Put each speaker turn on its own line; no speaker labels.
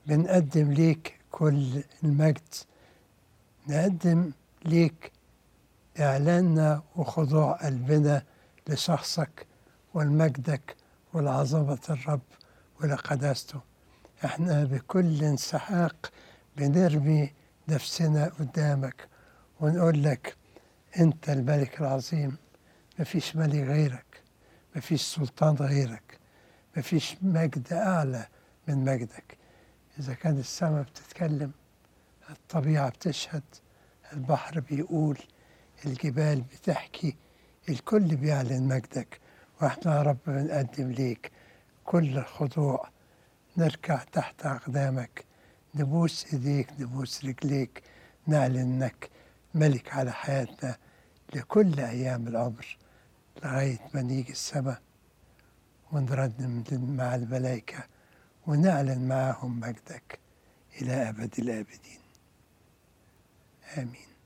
بنقدم ليك كل المجد نقدم ليك إعلاننا وخضوع قلبنا لشخصك ولمجدك ولعظمة الرب ولقداسته احنا بكل انسحاق بنرمي نفسنا قدامك ونقول لك انت الملك العظيم مفيش ملك غيرك مفيش سلطان غيرك مفيش مجد أعلى من مجدك إذا كان السماء بتتكلم الطبيعة بتشهد البحر بيقول الجبال بتحكي الكل بيعلن مجدك واحنا يا رب بنقدم ليك كل الخضوع نركع تحت أقدامك نبوس إيديك نبوس رجليك نعلن إنك ملك على حياتنا لكل أيام العمر لغاية ما نيجي السماء ونردم مع الملائكة ونعلن معهم مجدك إلى أبد الآبدين آمين